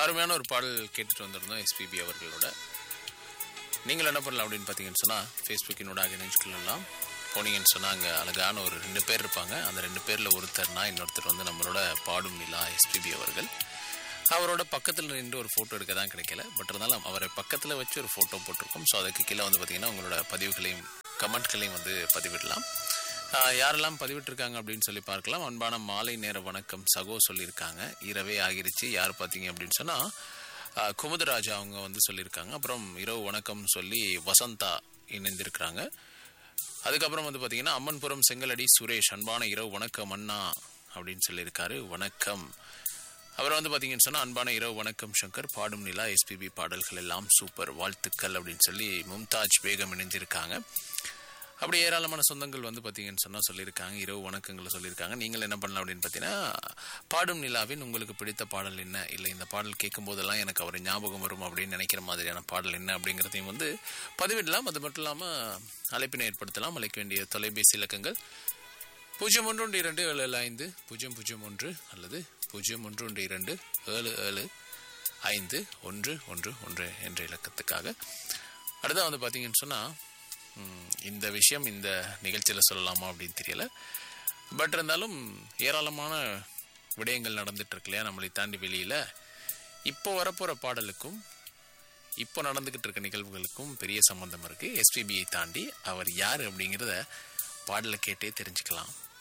அருமையான ஒரு பாடல் கேட்டுட்டு வந்திருந்தோம் எஸ்பிபி அவர்களோட நீங்கள் என்ன பண்ணலாம் அப்படின்னு பார்த்தீங்கன்னு சொன்னால் ஃபேஸ்புக்கினோட இணைஞ்சுக்கலாம் போனீங்கன்னு சொன்னால் அங்கே அழகான ஒரு ரெண்டு பேர் இருப்பாங்க அந்த ரெண்டு பேரில் ஒருத்தர்னா இன்னொருத்தர் வந்து நம்மளோட பாடும் நிலா எஸ்பிபி அவர்கள் அவரோட பக்கத்தில் நின்று ஒரு ஃபோட்டோ எடுக்க தான் கிடைக்கல பட் இருந்தாலும் அவரை பக்கத்தில் வச்சு ஒரு ஃபோட்டோ போட்டிருக்கோம் ஸோ அதுக்கு கீழே வந்து பார்த்தீங்கன்னா உங்களோட பதிவுகளையும் கமெண்ட்களையும் வந்து பதிவிடலாம் ஆஹ் யாரெல்லாம் பதிவிட்டிருக்காங்க அப்படின்னு சொல்லி பார்க்கலாம் அன்பான மாலை நேர வணக்கம் சகோ சொல்லியிருக்காங்க இரவே ஆகிருச்சு யார் பார்த்தீங்க அப்படின்னு சொன்னால் குமுதராஜா அவங்க வந்து சொல்லியிருக்காங்க அப்புறம் இரவு வணக்கம் சொல்லி வசந்தா இணைந்திருக்கிறாங்க அதுக்கப்புறம் வந்து பார்த்தீங்கன்னா அம்மன்புரம் செங்கலடி சுரேஷ் அன்பான இரவு வணக்கம் அண்ணா அப்படின்னு சொல்லியிருக்காரு வணக்கம் அப்புறம் வந்து பார்த்தீங்கன்னு சொன்னால் அன்பான இரவு வணக்கம் சங்கர் பாடும் நிலா எஸ்பிபி பாடல்கள் எல்லாம் சூப்பர் வாழ்த்துக்கள் அப்படின்னு சொல்லி மும்தாஜ் பேகம் இணைஞ்சிருக்காங்க அப்படி ஏராளமான சொந்தங்கள் வந்து பார்த்தீங்கன்னு சொன்னால் சொல்லியிருக்காங்க இரவு வணக்கங்களை சொல்லியிருக்காங்க நீங்கள் என்ன பண்ணலாம் அப்படின்னு பார்த்தீங்கன்னா பாடும் நிலாவின் உங்களுக்கு பிடித்த பாடல் என்ன இல்லை இந்த பாடல் கேட்கும் போதெல்லாம் எனக்கு அவர் ஞாபகம் வரும் அப்படின்னு நினைக்கிற மாதிரியான பாடல் என்ன அப்படிங்கிறதையும் வந்து பதிவிடலாம் அது மட்டும் இல்லாமல் அழைப்பினை ஏற்படுத்தலாம் அழைக்க வேண்டிய தொலைபேசி இலக்கங்கள் பூஜ்ஜியம் ஒன்று ஒன்று இரண்டு ஏழு ஏழு ஐந்து பூஜ்ஜியம் பூஜ்ஜியம் ஒன்று அல்லது பூஜ்ஜியம் ஒன்று ஒன்று இரண்டு ஏழு ஏழு ஐந்து ஒன்று ஒன்று ஒன்று என்ற இலக்கத்துக்காக அடுத்தது வந்து பார்த்தீங்கன்னு சொன்னால் இந்த விஷயம் இந்த நிகழ்ச்சியில் சொல்லலாமா அப்படின்னு தெரியல பட் இருந்தாலும் ஏராளமான விடயங்கள் நடந்துட்டு இருக்கு இல்லையா நம்மளை தாண்டி வெளியில் இப்போ வரப்போகிற பாடலுக்கும் இப்போ நடந்துக்கிட்டு இருக்க நிகழ்வுகளுக்கும் பெரிய சம்பந்தம் இருக்குது எஸ்பிபியை தாண்டி அவர் யார் அப்படிங்கிறத பாடலை கேட்டே தெரிஞ்சுக்கலாம்